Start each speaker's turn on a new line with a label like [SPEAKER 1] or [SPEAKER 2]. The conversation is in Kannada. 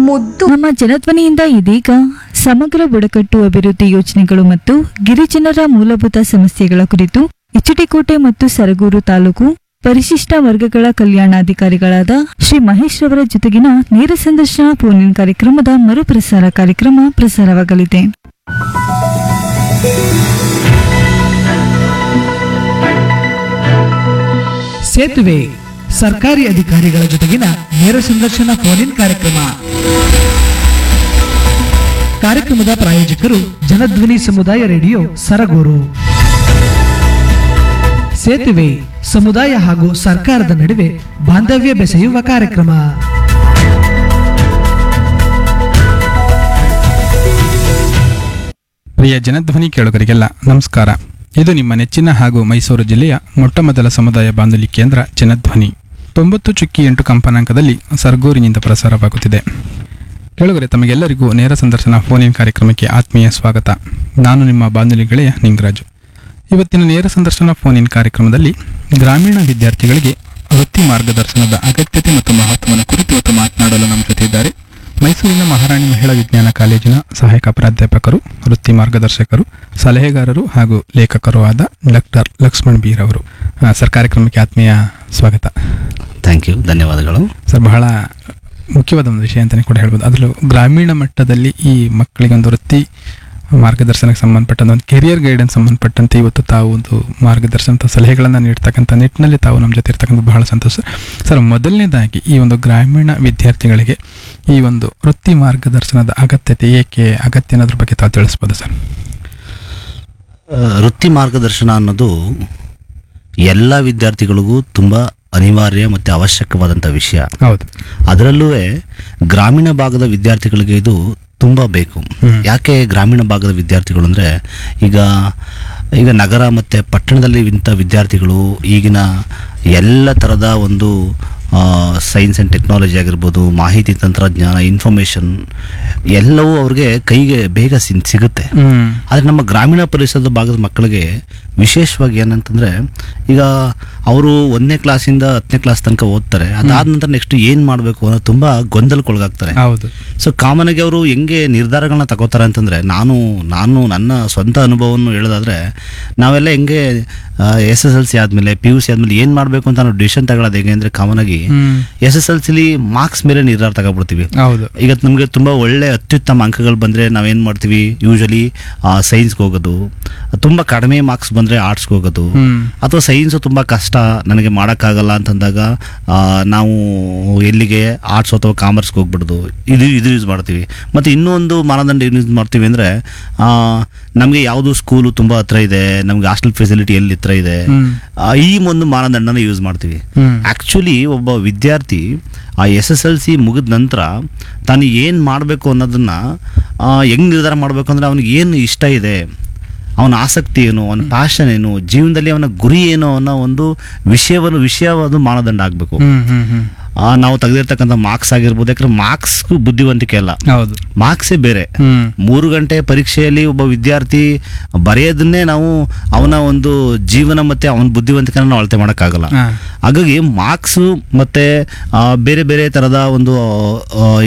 [SPEAKER 1] ಮುದ್ದು
[SPEAKER 2] ನಮ್ಮ ಜನಧ್ವನಿಯಿಂದ ಇದೀಗ ಸಮಗ್ರ ಬುಡಕಟ್ಟು ಅಭಿವೃದ್ಧಿ ಯೋಜನೆಗಳು ಮತ್ತು ಗಿರಿಜನರ ಮೂಲಭೂತ ಸಮಸ್ಯೆಗಳ ಕುರಿತು ಎಚ್ಡಿಕೋಟೆ ಮತ್ತು ಸರಗೂರು ತಾಲೂಕು ಪರಿಶಿಷ್ಟ ವರ್ಗಗಳ ಕಲ್ಯಾಣಾಧಿಕಾರಿಗಳಾದ ಶ್ರೀ ಮಹೇಶ್ ರವರ ಜೊತೆಗಿನ ನೇರ ಸಂದರ್ಶನ ಫೋನ್ ಇನ್ ಕಾರ್ಯಕ್ರಮದ ಮರುಪ್ರಸಾರ ಕಾರ್ಯಕ್ರಮ ಪ್ರಸಾರವಾಗಲಿದೆ
[SPEAKER 3] ಸೇತುವೆ ಸರ್ಕಾರಿ ಅಧಿಕಾರಿಗಳ ಜೊತೆಗಿನ ನೇರ ಸಂದರ್ಶನ ಫೋನ್ ಇನ್ ಕಾರ್ಯಕ್ರಮ ಕಾರ್ಯಕ್ರಮದ ಪ್ರಾಯೋಜಕರು ಜನಧ್ವನಿ ಸಮುದಾಯ ರೇಡಿಯೋ ಸರಗೂರು ಸೇತುವೆ ಸಮುದಾಯ ಹಾಗೂ ಸರ್ಕಾರದ ನಡುವೆ ಬಾಂಧವ್ಯ ಬೆಸೆಯುವ ಕಾರ್ಯಕ್ರಮ
[SPEAKER 4] ಪ್ರಿಯ ಜನಧ್ವನಿ ಕೇಳುಗರಿಗೆಲ್ಲ ನಮಸ್ಕಾರ ಇದು ನಿಮ್ಮ ನೆಚ್ಚಿನ ಹಾಗೂ ಮೈಸೂರು ಜಿಲ್ಲೆಯ ಮೊಟ್ಟಮೊದಲ ಸಮುದಾಯ ಬಾನುಲಿ ಕೇಂದ್ರ ಜನಧ್ವನಿ ತೊಂಬತ್ತು ಚುಕ್ಕಿ ಎಂಟು ಕಂಪನಾಂಕದಲ್ಲಿ ಸರ್ಗೂರಿನಿಂದ ಪ್ರಸಾರವಾಗುತ್ತಿದೆ ಕೇಳುಗರೆ ತಮಗೆಲ್ಲರಿಗೂ ನೇರ ಸಂದರ್ಶನ ಫೋನ್ ಇನ್ ಕಾರ್ಯಕ್ರಮಕ್ಕೆ ಆತ್ಮೀಯ ಸ್ವಾಗತ ನಾನು ನಿಮ್ಮ ಬಾನುಲಿ ಗೆಳೆಯ ನಿಂಗರಾಜು ಇವತ್ತಿನ ನೇರ ಸಂದರ್ಶನ ಫೋನ್ ಇನ್ ಕಾರ್ಯಕ್ರಮದಲ್ಲಿ ಗ್ರಾಮೀಣ ವಿದ್ಯಾರ್ಥಿಗಳಿಗೆ ವೃತ್ತಿ ಮಾರ್ಗದರ್ಶನದ ಅಗತ್ಯತೆ ಮತ್ತು ಮಹತ್ವವನ್ನು ಕುರಿತು ಇವತ್ತು ಮಾತನಾಡಲು ನಮ್ಮ ಜೊತೆ ಇದ್ದಾರೆ ಮೈಸೂರಿನ ಮಹಾರಾಣಿ ಮಹಿಳಾ ವಿಜ್ಞಾನ ಕಾಲೇಜಿನ ಸಹಾಯಕ ಪ್ರಾಧ್ಯಾಪಕರು ವೃತ್ತಿ ಮಾರ್ಗದರ್ಶಕರು ಸಲಹೆಗಾರರು ಹಾಗೂ ಲೇಖಕರು ಆದ ಡಾಕ್ಟರ್ ಲಕ್ಷ್ಮಣ್ ಬೀರ್ ಅವರು ಆ, ಸರ್ ಕಾರ್ಯಕ್ರಮಕ್ಕೆ ಆತ್ಮೀಯ ಸ್ವಾಗತ
[SPEAKER 5] ಥ್ಯಾಂಕ್ ಯು ಧನ್ಯವಾದಗಳು
[SPEAKER 4] ಸರ್ ಬಹಳ ಮುಖ್ಯವಾದ ಒಂದು ವಿಷಯ ಅಂತಲೇ ಕೂಡ ಹೇಳ್ಬೋದು ಅದರಲ್ಲೂ ಗ್ರಾಮೀಣ ಮಟ್ಟದಲ್ಲಿ ಈ ಮಕ್ಕಳಿಗೆ ಒಂದು ವೃತ್ತಿ ಮಾರ್ಗದರ್ಶನಕ್ಕೆ ಸಂಬಂಧಪಟ್ಟಂತ ಒಂದು ಕೆರಿಯರ್ ಗೈಡೆನ್ಸ್ ಸಂಬಂಧಪಟ್ಟಂತೆ ಇವತ್ತು ತಾವು ಒಂದು ಮಾರ್ಗದರ್ಶನ ಅಥವಾ ಸಲಹೆಗಳನ್ನು ನೀಡ್ತಕ್ಕಂಥ ನಿಟ್ಟಿನಲ್ಲಿ ತಾವು ನಮ್ಮ ಜೊತೆ ಇರ್ತಕ್ಕಂಥ ಬಹಳ ಸಂತೋಷ ಸರ್ ಮೊದಲನೇದಾಗಿ ಈ ಒಂದು ಗ್ರಾಮೀಣ ವಿದ್ಯಾರ್ಥಿಗಳಿಗೆ ಈ ಒಂದು ವೃತ್ತಿ ಮಾರ್ಗದರ್ಶನದ ಅಗತ್ಯತೆ ಏಕೆ ಅಗತ್ಯ ಅನ್ನೋದ್ರ ಬಗ್ಗೆ ತಾವು ತಿಳಿಸ್ಬೋದು ಸರ್
[SPEAKER 5] ಆ, ವೃತ್ತಿ ಮಾರ್ಗದರ್ಶನ ಅನ್ನೋದು ಎಲ್ಲ ವಿದ್ಯಾರ್ಥಿಗಳಿಗೂ ತುಂಬ ಅನಿವಾರ್ಯ ಮತ್ತು ಅವಶ್ಯಕವಾದಂಥ ವಿಷಯ
[SPEAKER 4] ಹೌದು
[SPEAKER 5] ಅದರಲ್ಲೂ ಗ್ರಾಮೀಣ ಭಾಗದ ವಿದ್ಯಾರ್ಥಿಗಳಿಗೆ ಇದು ತುಂಬ ಬೇಕು
[SPEAKER 4] ಹ್ಮ್.
[SPEAKER 5] ಯಾಕೆ ಗ್ರಾಮೀಣ ಭಾಗದ ವಿದ್ಯಾರ್ಥಿಗಳು ಅಂದರೆ ಈಗ ಈಗ ನಗರ ಮತ್ತು ಪಟ್ಟಣದಲ್ಲಿ ಇಂಥ ವಿದ್ಯಾರ್ಥಿಗಳು ಈಗಿನ ಎಲ್ಲ ಥರದ ಒಂದು ಸೈನ್ಸ್ ಆ್ಯಂಡ್ ಟೆಕ್ನಾಲಜಿ ಆಗಿರ್ಬೋದು ಮಾಹಿತಿ ತಂತ್ರಜ್ಞಾನ ಇನ್ಫಾರ್ಮೇಷನ್ ಎಲ್ಲವೂ ಅವ್ರಿಗೆ ಕೈಗೆ ಬೇಗ ಸಿನ್ ಸಿಗುತ್ತೆ
[SPEAKER 4] ಹ್ಮ್
[SPEAKER 5] ಆದರೆ ನಮ್ಮ ಗ್ರಾಮೀಣ ಪರಿಸರದ ಭಾಗದ ಮಕ್ಕಳಿಗೆ ವಿಶೇಷವಾಗಿ ಏನಂತಂದರೆ ಈಗ ಅವರು ಒಂದನೇ ಕ್ಲಾಸಿಂದ ಹತ್ತನೇ ಕ್ಲಾಸ್ ತನಕ ಓದ್ತಾರೆ ಅದಾದ ನಂತರ ನೆಕ್ಸ್ಟ್ ಏನು ಮಾಡಬೇಕು ಅನ್ನೋ ತುಂಬ ಗೊಂದಲಕ್ಕೊಳಗಾಗ್ತಾರೆ
[SPEAKER 4] ಹೌದು
[SPEAKER 5] ಸೊ ಕಾಮನ್ ಆಗಿ ಅವರು ಹೆಂಗೆ ನಿರ್ಧಾರಗಳನ್ನ ತಗೋತಾರೆ ಅಂತಂದರೆ ನಾನು ನಾನು ನನ್ನ ಸ್ವಂತ ಅನುಭವವನ್ನು ಹೇಳೋದಾದರೆ ನಾವೆಲ್ಲ ಹೆಂಗೆ ಎಸ್ ಎಸ್ ಎಲ್ ಸಿ ಆದಮೇಲೆ ಪಿ ಯು ಸಿ ಆದಮೇಲೆ ಏನು ಮಾಡಬೇಕು ಅಂತ ನಾವು ಡಿಸಿಷನ್ ತಗೊಳ್ಳೋದು ಹೇಗೆ ಅಂದರೆ ಕಾಮನ್ ಆಗಿ
[SPEAKER 4] ಹ್ಮ್
[SPEAKER 5] ಎಸ್ ಎಸ್ ಎಲ್ ಸಿಲಿ ಮಾರ್ಕ್ಸ್ ಮೇಲೆ ನಿರ್ಧಾರ ತಗೊಬಿಡ್ತೀವಿ
[SPEAKER 4] ಹೌದು
[SPEAKER 5] ಈಗ ನಮಗೆ ತುಂಬ ಒಳ್ಳೆ ಅತ್ಯುತ್ತಮ ಅಂಕಗಳು ಬಂದರೆ ನಾವೇನು ಮಾಡ್ತೀವಿ ಯೂಶಲಿ ಸೈನ್ಸ್ಗೆ ಹೋಗೋದು ತುಂಬ ಕಡಿಮೆ ಮಾರ್ಕ್ಸ್ ಬಂದರೆ ಆರ್ಟ್ಸ್ಗೆ ಹೋಗೋದು
[SPEAKER 4] ಹ್ಮ್
[SPEAKER 5] ಅಥವಾ ಸೈನ್ಸು ತುಂಬ ಕಷ್ಟ ನನಗೆ ಮಾಡೋಕ್ಕಾಗಲ್ಲ ಅಂತಂದಾಗ ಆ, ನಾವು ಎಲ್ಲಿಗೆ ಆರ್ಟ್ಸ್ ಅಥವಾ ಕಾಮರ್ಸ್ಗೆ ಹೋಗ್ಬಿಡೋದು ಇದು ಇದು ಯೂಸ್ ಮಾಡ್ತೀವಿ ಮತ್ತು ಇನ್ನೂ ಒಂದು ಮಾನದಂಡ ಏನು ಯೂಸ್ ಮಾಡ್ತೀವಿ ಅಂದರೆ ನಮಗೆ ಯಾವುದು ಸ್ಕೂಲು ತುಂಬ ಹತ್ರ ಇದೆ ನಮಗೆ ಹಾಸ್ಟೆಲ್ ಫೆಸಿಲಿಟಿ ಎಲ್ಲಿ ಹತ್ರ ಇದೆ
[SPEAKER 4] ಹ್ಮ್
[SPEAKER 5] ಆ, ಈ ಒಂದು ಮಾನದಂಡನ ಯೂಸ್ ಮಾಡ್ತೀವಿ
[SPEAKER 4] ಹ್ಮ್
[SPEAKER 5] ಆ್ಯಕ್ಚುಲಿ ಒಬ್ಬ ವಿದ್ಯಾರ್ಥಿ ಆ ಎಸ್ ಎಸ್ ಎಲ್ ಸಿ ಮುಗಿದ ನಂತರ ತಾನು ಏನು ಮಾಡಬೇಕು ಅನ್ನೋದನ್ನು ಹೆಂಗೆ ನಿರ್ಧಾರ ಮಾಡಬೇಕು ಅಂದರೆ ಅವನಿಗೆ ಏನು ಇಷ್ಟ ಇದೆ ಅವನ ಆಸಕ್ತಿ ಏನು ಅವನ ಪ್ಯಾಷನ್ ಏನು ಜೀವನದಲ್ಲಿ ಅವನ ಗುರಿ ಏನು ಅನ್ನೋ ಒಂದು ವಿಷಯವನ್ನು ವಿಷಯವಾದ ಮಾನದಂಡ ಆಗಬೇಕು
[SPEAKER 4] ಹ್ಮ್ ಹ್ಮ್ ಹ್ಮ್
[SPEAKER 5] ನಾವು ತೆಗೆದಿರ್ತಕ್ಕಂಥ ಮಾರ್ಕ್ಸ್ ಆಗಿರ್ಬೋದು ಯಾಕಂದ್ರೆ ಮಾರ್ಕ್ಸ್ಗೂ ಬುದ್ಧಿವಂತಿಕೆ ಅಲ್ಲ
[SPEAKER 4] ಹೌದು
[SPEAKER 5] ಮಾರ್ಕ್ಸೇ ಬೇರೆ
[SPEAKER 4] ಹ್ಮ್
[SPEAKER 5] ಮೂರು ಗಂಟೆ ಪರೀಕ್ಷೆಯಲ್ಲಿ ಒಬ್ಬ ವಿದ್ಯಾರ್ಥಿ ಬರೆಯೋದನ್ನೇ ನಾವು ಅವನ ಒಂದು ಜೀವನ ಮತ್ತು ಅವನ ಬುದ್ಧಿವಂತಿಕೆನ ನಾವು ಅಳತೆ ಮಾಡೋಕ್ಕಾಗಲ್ಲ
[SPEAKER 4] ಹಾ
[SPEAKER 5] ಹಾಗಾಗಿ ಮಾರ್ಕ್ಸು ಮತ್ತು ಬೇರೆ ಬೇರೆ ಥರದ ಒಂದು ಆ,